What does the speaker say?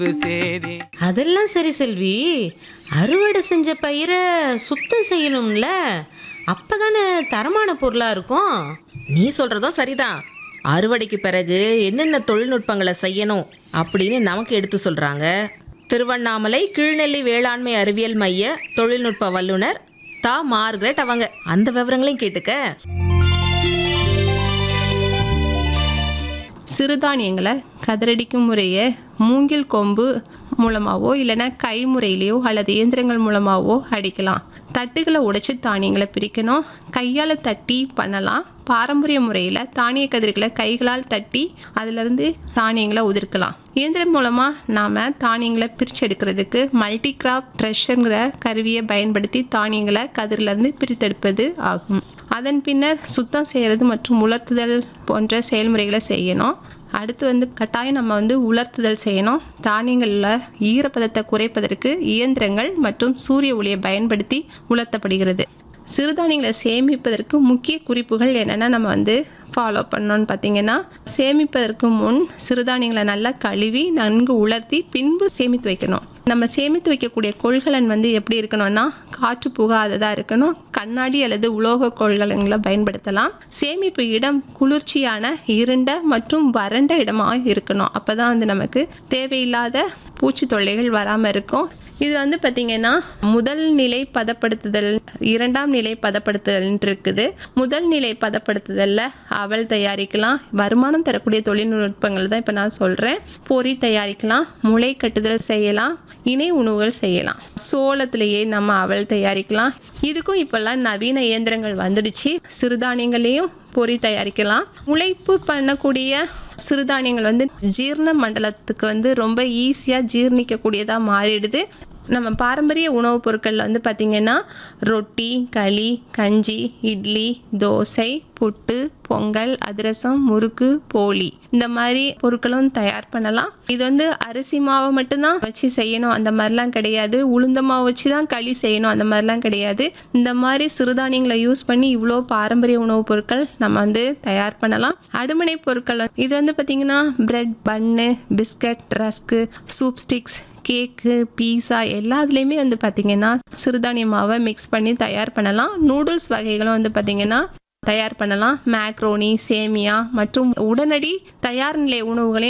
சேதி அதெல்லாம் சரி செல்வி அறுவடை செஞ்ச பயிரை சுத்தம் செய்யணும்ல அப்பதானே தரமான பொருளா இருக்கும் நீ சொல்றதும் சரிதான் அறுவடைக்கு பிறகு என்னென்ன தொழில்நுட்பங்களை செய்யணும் அப்படின்னு நமக்கு எடுத்து சொல்றாங்க திருவண்ணாமலை கீழ்நெல்லி வேளாண்மை அறிவியல் மைய தொழில்நுட்ப வல்லுனர் தா மார்கரெட் அவங்க அந்த விவரங்களையும் கேட்டுக்க சிறுதானியங்களை கதிரடிக்கும் முறையை மூங்கில் கொம்பு மூலமாகவோ இல்லைன்னா கை முறையிலையோ அல்லது இயந்திரங்கள் மூலமாகவோ அடிக்கலாம் தட்டுகளை உடைச்சி தானியங்களை பிரிக்கணும் கையால் தட்டி பண்ணலாம் பாரம்பரிய முறையில் தானிய கதிர்களை கைகளால் தட்டி அதிலிருந்து தானியங்களை உதிர்க்கலாம் இயந்திரம் மூலமாக நாம் தானியங்களை பிரித்து எடுக்கிறதுக்கு மல்டி கிராப் த்ரெஷருங்கிற கருவியை பயன்படுத்தி தானியங்களை கதிரிலிருந்து பிரித்தெடுப்பது ஆகும் அதன் பின்னர் சுத்தம் செய்கிறது மற்றும் உலர்த்துதல் போன்ற செயல்முறைகளை செய்யணும் அடுத்து வந்து கட்டாயம் நம்ம வந்து உலர்த்துதல் செய்யணும் தானியங்களில் ஈரப்பதத்தை குறைப்பதற்கு இயந்திரங்கள் மற்றும் சூரிய ஒளியை பயன்படுத்தி உலர்த்தப்படுகிறது சிறுதானியங்களை சேமிப்பதற்கு முக்கிய குறிப்புகள் என்னென்னா நம்ம வந்து ஃபாலோ பண்ணோன்னு பார்த்தீங்கன்னா சேமிப்பதற்கு முன் சிறுதானியங்களை நல்லா கழுவி நன்கு உலர்த்தி பின்பு சேமித்து வைக்கணும் நம்ம சேமித்து வைக்கக்கூடிய கொள்கலன் வந்து எப்படி இருக்கணும்னா காற்று புகாததாக இருக்கணும் கண்ணாடி அல்லது உலோக கொள்கலன்களை பயன்படுத்தலாம் சேமிப்பு இடம் குளிர்ச்சியான இருண்ட மற்றும் வறண்ட இடமாக இருக்கணும் அப்போ தான் வந்து நமக்கு தேவையில்லாத பூச்சி தொல்லைகள் வராமல் இருக்கும் இது வந்து பார்த்திங்கன்னா முதல் நிலை பதப்படுத்துதல் இரண்டாம் நிலை பதப்படுத்துதல் இருக்குது முதல் நிலை பதப்படுத்துதலில் அவல் தயாரிக்கலாம் வருமானம் தரக்கூடிய தொழில்நுட்பங்கள் தான் இப்போ நான் சொல்கிறேன் பொறி தயாரிக்கலாம் முளை கட்டுதல் செய்யலாம் இணை உணவுகள் செய்யலாம் சோளத்திலேயே நம்ம அவல் தயாரிக்கலாம் இதுக்கும் இப்போல்லாம் நவீன இயந்திரங்கள் வந்துடுச்சு சிறுதானியங்களையும் பொறி தயாரிக்கலாம் உழைப்பு பண்ணக்கூடிய சிறுதானியங்கள் வந்து ஜீரண மண்டலத்துக்கு வந்து ரொம்ப ஈஸியாக ஜீர்ணிக்கக்கூடியதாக மாறிடுது நம்ம பாரம்பரிய உணவுப் பொருட்களில் வந்து பார்த்திங்கன்னா ரொட்டி களி கஞ்சி இட்லி தோசை புட்டு பொங்கல் அதிரசம் முறுக்கு போலி இந்த மாதிரி பொருட்களும் தயார் பண்ணலாம் இது வந்து அரிசி மாவை மட்டும்தான் வச்சு செய்யணும் அந்த மாதிரிலாம் கிடையாது உளுந்த மாவு வச்சு தான் களி செய்யணும் அந்த மாதிரிலாம் கிடையாது இந்த மாதிரி சிறுதானியங்களை யூஸ் பண்ணி இவ்வளோ பாரம்பரிய உணவுப் பொருட்கள் நம்ம வந்து தயார் பண்ணலாம் அடுமனை பொருட்கள் வந்து- இது வந்து பார்த்திங்கன்னா bread bun biscuit rusk soup sticks cake pizza எல்லாத்துலேயுமே வந்து பார்த்திங்கன்னா சிறுதானிய மாவை மிக்ஸ் பண்ணி தயார் பண்ணலாம் நூடுல்ஸ் வகைகளும் வந்து பார்த்திங்கன்னா தயார் பண்ணலாம் மேக்ரோனி சேமியா மற்றும் உடனடி தயார் நிலை உணவுகளையும்